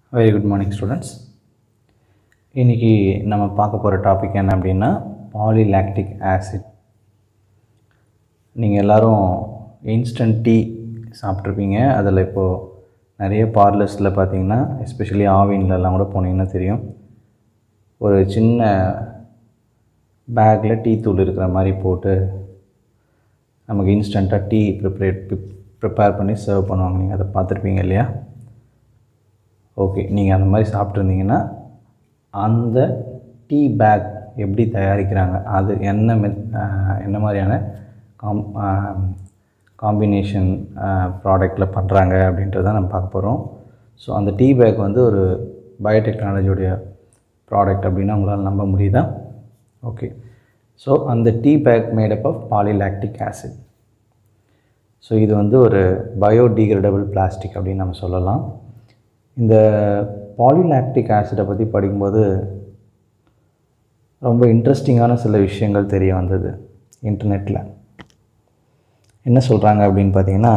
very good morning students இன்றைக்கி நம்ம பார்க்க போகிற டாபிக் என்ன அப்படின்னா பாலிலாக்டிக் ஆசிட் நீங்கள் எல்லோரும் இன்ஸ்டன்ட் டீ சாப்பிட்ருப்பீங்க அதில் இப்போது நிறைய பார்லர்ஸில் பார்த்தீங்கன்னா எஸ்பெஷலி ஆவின்லலாம் கூட போனீங்கன்னா தெரியும் ஒரு சின்ன பேக்கில் டீ தூள் இருக்கிற மாதிரி போட்டு நமக்கு இன்ஸ்டண்ட்டாக டீ ப்ரிப்பரேட் ப்ரிப்பேர் பண்ணி சர்வ் பண்ணுவாங்க நீங்கள் அதை பார்த்துருப்பீங்க இல்லையா ஓகே நீங்கள் அந்த மாதிரி சாப்பிட்ருந்தீங்கன்னா அந்த டீ பேக் எப்படி தயாரிக்கிறாங்க அது என்ன மெத் என்ன மாதிரியான காம் காம்பினேஷன் ப்ராடக்டில் பண்ணுறாங்க அப்படின்றத நம்ம பார்க்க போகிறோம் ஸோ அந்த டீ பேக் வந்து ஒரு பயோடெக்னாலஜியோடைய ப்ராடக்ட் அப்படின்னா உங்களால் நம்ப முடியுதா ஓகே ஸோ அந்த tea bag made up of polylactic acid so இது வந்து ஒரு பயோடிகிரேடபிள் பிளாஸ்டிக் அப்படின்னு நம்ம சொல்லலாம் இந்த பாலிலாக்டிக் ஆசிடை பற்றி படிக்கும்போது ரொம்ப இன்ட்ரெஸ்டிங்கான சில விஷயங்கள் தெரிய வந்தது இன்டர்நெட்டில் என்ன சொல்கிறாங்க அப்படின்னு பார்த்தீங்கன்னா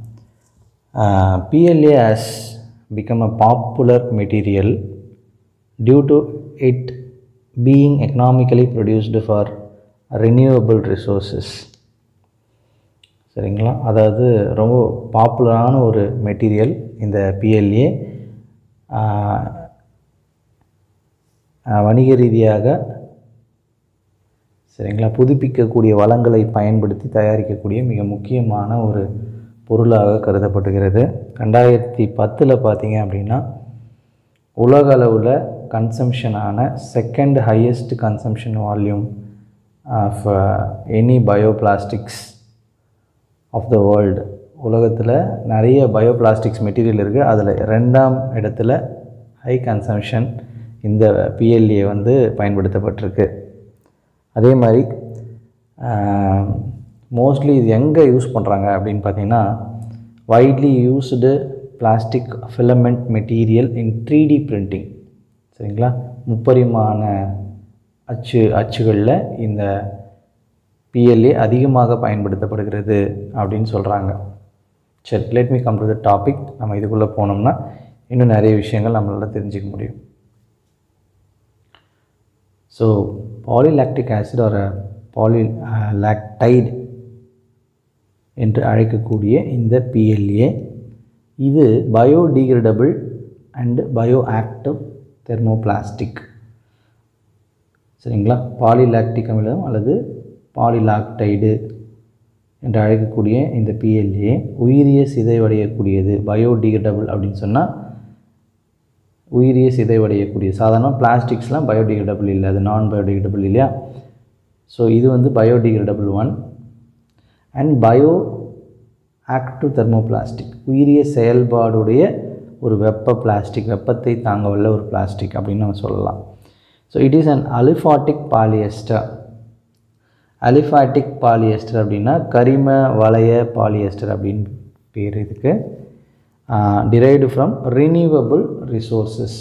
PLA has become a popular material due to it being economically produced for renewable resources சரிங்களா அதாவது ரொம்ப பாப்புலரான ஒரு மெட்டீரியல் இந்த பிஎல்ஏ வணிக ரீதியாக சரிங்களா புதுப்பிக்கக்கூடிய வளங்களை பயன்படுத்தி தயாரிக்கக்கூடிய மிக முக்கியமான ஒரு பொருளாக கருதப்படுகிறது ரெண்டாயிரத்தி பத்தில் பார்த்தீங்க அப்படின்னா உலக அளவில் கன்சம்ஷனான second highest consumption volume of any bioplastics of the world உலகத்தில் நிறைய பயோபிளாஸ்டிக்ஸ் மெட்டீரியல் இருக்குது அதில் ரெண்டாம் இடத்துல ஹை கன்சம்ஷன் இந்த பிஎல்ஏ வந்து பயன்படுத்தப்பட்டிருக்கு அதே மாதிரி மோஸ்ட்லி இது எங்கே யூஸ் பண்ணுறாங்க அப்படின்னு பார்த்தீங்கன்னா widely used plastic filament material in three D printing சரிங்களா முப்பரிமாண அச்சு அச்சுகளில் இந்த பிஎல்ஏ அதிகமாக பயன்படுத்தப்படுகிறது அப்படின்னு சொல்கிறாங்க சரி let me come to the topic நம்ம இதுக்குள்ளே போனோம்னா இன்னும் நிறைய விஷயங்கள் நம்மளால் தெரிஞ்சிக்க முடியும் ஸோ பாலிலாக்டிக் ஆசிட் ஒரு பாலி லாக்டைடு என்று அழைக்கக்கூடிய இந்த பிஎல்ஏ இது biodegradable and bioactive thermoplastic சரிங்களா பாலிலாக்டிக் அமிலம் அல்லது பாலிலாக்டைடு என்று அழைக்கக்கூடிய இந்த பிஎல்ஏ உயிரிய சிதைவடையக்கூடியது பயோடிகிரேடபிள் அப்படின்னு சொன்னால் உயிரிய சிதைவடையக்கூடிய சாதாரணமாக பிளாஸ்டிக்ஸ்லாம் பயோடிகிரேடபிள் இல்லை அது நான் பயோடிகிரேடபிள் இல்லையா ஸோ இது வந்து biodegradable one and bioactive thermoplastic உயிரிய செயல்பாடுடைய ஒரு வெப்ப பிளாஸ்டிக் வெப்பத்தை தாங்க வல்ல ஒரு பிளாஸ்டிக் அப்படின்னு நம்ம சொல்லலாம் so it is an aliphatic polyester aliphatic polyester அப்படின்னா கரிம வளைய பாலியஸ்டர் அப்படின்னு பேர் இதுக்கு derived from renewable resources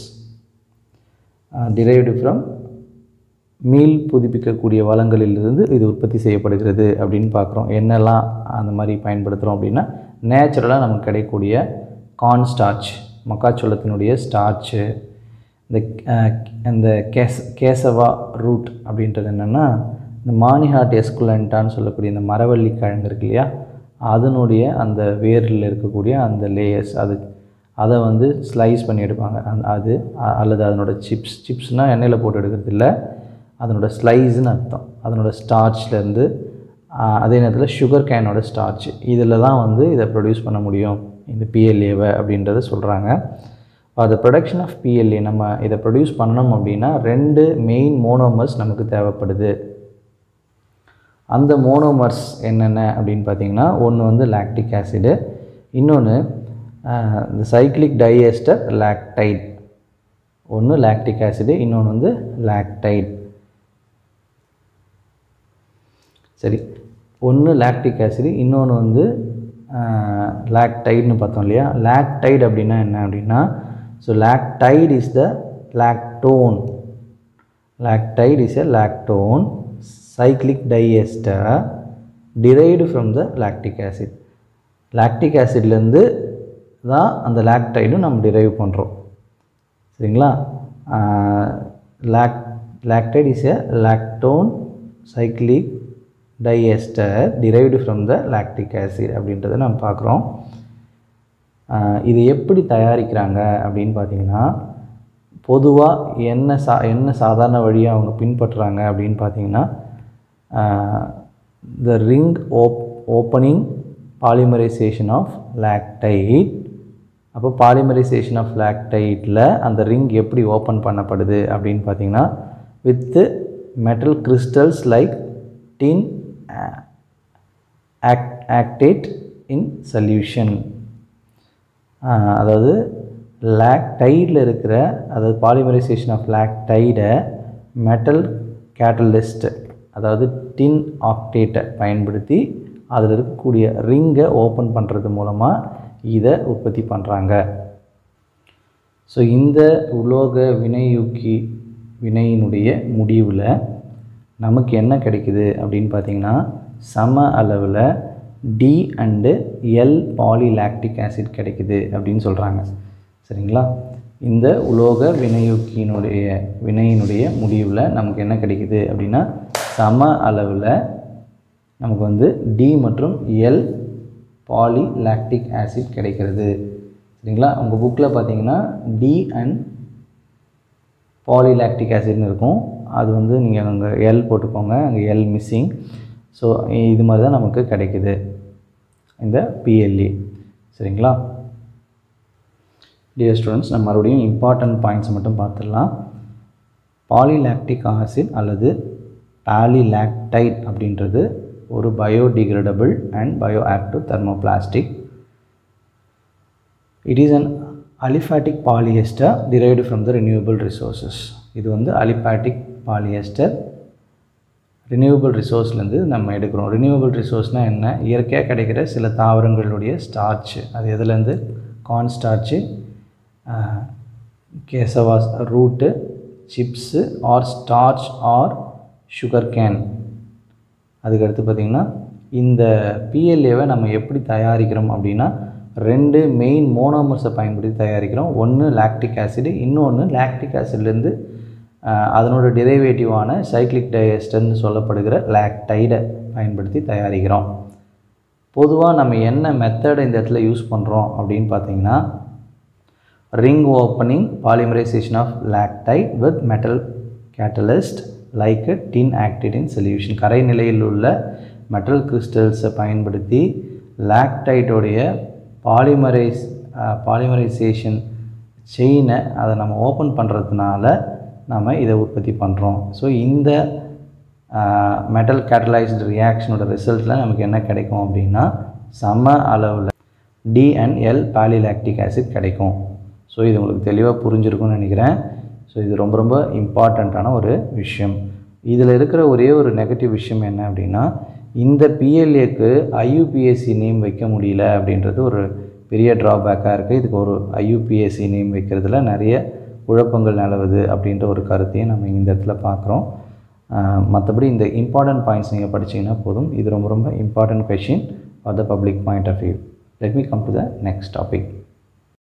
derived from மீள் புதுப்பிக்கக்கூடிய வளங்களிலிருந்து இது உற்பத்தி செய்யப்படுகிறது அப்படின்னு பார்க்குறோம் என்னெல்லாம் அந்த மாதிரி பயன்படுத்துகிறோம் அப்படின்னா நேச்சுரலாக நமக்கு கிடைக்கக்கூடிய கார்ன் ஸ்டார்ச் மக்காச்சோளத்தினுடைய ஸ்டார்ச்சு இந்த இந்த கேஸ் கேசவா ரூட் அப்படின்றது என்னென்னா இந்த மானிஹாட் எஸ்குலண்டான்னு சொல்லக்கூடிய இந்த மரவள்ளி கிழங்கு இருக்கு இல்லையா அதனுடைய அந்த வேரில் இருக்கக்கூடிய அந்த லேயர்ஸ் அது அதை வந்து ஸ்லைஸ் பண்ணி எடுப்பாங்க அந்த அது அல்லது அதனோட சிப்ஸ் சிப்ஸ்னால் எண்ணெயில் போட்டு எடுக்கிறது இல்லை அதனோட ஸ்லைஸ்னு அர்த்தம் அதனோட ஸ்டார்ச்லேருந்து அதே நேரத்தில் சுகர் கேனோட ஸ்டார்ச் இதில் தான் வந்து இதை ப்ரொடியூஸ் பண்ண முடியும் இந்த பிஎல்ஏவை அப்படின்றத சொல்கிறாங்க த ப்ரொடக்ஷன் ஆஃப் பிஎல்ஏ நம்ம இதை ப்ரொடியூஸ் பண்ணணும் அப்படின்னா ரெண்டு மெயின் மோனோமர்ஸ் நமக்கு தேவைப்படுது அந்த மோனோமர்ஸ் என்னென்ன அப்படின்னு பார்த்தீங்கன்னா ஒன்று வந்து லாக்டிக் ஆசிடு இன்னொன்று இந்த சைக்ளிக் டைஎஸ்டர் லாக்டைட் ஒன்று லாக்டிக் ஆசிடு இன்னொன்று வந்து லாக்டைட் சரி ஒன்று லாக்டிக் ஆசிடு இன்னொன்று வந்து லாக்டைட்னு பார்த்தோம் இல்லையா லாக்டைட் அப்படின்னா என்ன அப்படின்னா so lactide is the lactone lactide is a lactone cyclic diester derived from the lactic acid lactic ஆசிட்லேருந்து தான் அந்த லாக்டைடும் நம்ம டிரைவ் பண்ணுறோம் சரிங்களா lac lactide is a lactone cyclic diester derived from the lactic acid அப்படின்றத நம்ம பார்க்குறோம் இது எப்படி தயாரிக்கிறாங்க அப்படின்னு பார்த்தீங்கன்னா பொதுவாக என்ன சா என்ன சாதாரண வழியை அவங்க பின்பற்றுறாங்க அப்படின்னு பார்த்தீங்கன்னா the ring op opening polymerization of lactide அப்போ பாலிமரைசேஷன் ஆஃப் லாக்டைட்டில் அந்த ரிங் எப்படி ஓப்பன் பண்ணப்படுது அப்படின்னு பார்த்தீங்கன்னா with metal crystals like tin octoate in solution அதாவது லாக்டைடில் இருக்கிற அதாவது பாலிமரைசேஷன் ஆஃப் லாக்டைடை மெட்டல் கேட்டலிஸ்ட் அதாவது டின் ஆக்டேட்டை பயன்படுத்தி அதில் இருக்கக்கூடிய ரிங்கை ஓப்பன் பண்ணுறது மூலமாக இதை உற்பத்தி பண்ணுறாங்க ஸோ இந்த உலோக வினையூக்கி வினையினுடைய முடிவில் நமக்கு என்ன கிடைக்குது அப்படின்னு பார்த்திங்கன்னா சம அளவில் D and L polylactic acid கிடைக்குது அப்படின்னு சொல்கிறாங்க சரிங்களா இந்த உலோக வினையூக்கியினுடைய வினையினுடைய முடிவில் நமக்கு என்ன கிடைக்குது அப்படின்னா சம அளவில் நமக்கு வந்து டி மற்றும் எல் பாலிலாக்டிக் ஆசிட் கிடைக்கிறது சரிங்களா உங்கள் புக்கில் பார்த்தீங்கன்னா டி அண்ட் பாலிலாக்டிக் ஆசிட்னு இருக்கும் அது வந்து நீங்கள் அங்கே எல் போட்டுக்கோங்க அங்கே எல் மிஸ்ஸிங் ஸோ இது மாதிரி தான் நமக்கு கிடைக்குது இந்த பிஎல்இ சரிங்களா டியர் ஸ்டூடெண்ட்ஸ் நம்ம மறுபடியும் இம்பார்ட்டன்ட் பாயிண்ட்ஸ் மட்டும் பார்த்துடலாம் பாலிலாக்டிக் ஆசிட் அல்லது பாலிலாக்டைட் அப்படின்றது ஒரு biodegradable and bioactive thermoplastic it is an aliphatic polyester derived from the renewable resources இது வந்து அலிஃபேட்டிக் பாலியஸ்டர் ரினியூவபிள் ரிசோர்ஸ்லேருந்து நம்ம எடுக்கிறோம் ரினியூவபிள் ரிசோர்ஸ்னால் என்ன இயற்கையாக கிடைக்கிற சில தாவரங்களுடைய ஸ்டார்ச் அது எதுலேருந்து corn starch cassava root chips or starch or sugar cane அதுக்கடுத்து பார்த்திங்கன்னா இந்த பிஎல்ஏவை நம்ம எப்படி தயாரிக்கிறோம் அப்படின்னா ரெண்டு மெயின் மோனோமர்ஸை பயன்படுத்தி தயாரிக்கிறோம் ஒன்று லாக்டிக் ஆசிடு இன்னொன்று லாக்டிக் ஆசிட்லேருந்து அதனோட டிரைவேட்டிவான சைக்ளிக் டயஸ்டர்னு சொல்லப்படுகிற லாக்டைடை பயன்படுத்தி தயாரிக்கிறோம் பொதுவாக நம்ம என்ன மெத்தடை இந்த இடத்துல யூஸ் பண்ணுறோம் அப்படின்னு பார்த்தீங்கன்னா ring opening polymerization of lactide with metal catalyst like tin octoate in solution கரை நிலையில் உள்ள மெட்டல் கிறிஸ்டல்ஸை பயன்படுத்தி லாக்டைட்டோடைய பாலிமரைஸ் பாலிமரைசேஷன் செயினை அதை நம்ம ஓப்பன் பண்ணுறதுனால நம்ம இதை உற்பத்தி பண்ணுறோம் ஸோ இந்த மெட்டல் கேட்டலைஸ்டு ரியாக்ஷனோட ரிசல்ட்டில் நமக்கு என்ன கிடைக்கும் அப்படின்னா சம அளவில் D and L polylactic acid கிடைக்கும் ஸோ இது உங்களுக்கு தெளிவாக புரிஞ்சிருக்கும்னு நினைக்கிறேன் ஸோ இது ரொம்ப ரொம்ப இம்பார்ட்டண்ட்டான ஒரு விஷயம் இதில் இருக்கிற ஒரே ஒரு நெகட்டிவ் விஷயம் என்ன அப்படின்னா இந்த பிஎல்ஏக்கு ஐயூபிஎஸ்சி நேம் வைக்க முடியல அப்படின்றது ஒரு பெரிய ட்ராபேக்காக இருக்குது இதுக்கு ஒரு ஐயூபிஎஸ்சி நேம் வைக்கிறதுல நிறைய குழப்பங்கள் நிலவுது அப்படின்ற ஒரு கருத்தையும் நம்ம இந்த இடத்துல பார்க்குறோம் மற்றபடி இந்த இம்பார்ட்டன்ட் பாயிண்ட்ஸ் நீங்கள் படிச்சிங்கன்னா போதும் இது ரொம்ப ரொம்ப important question for the public point of view let me come to the next topic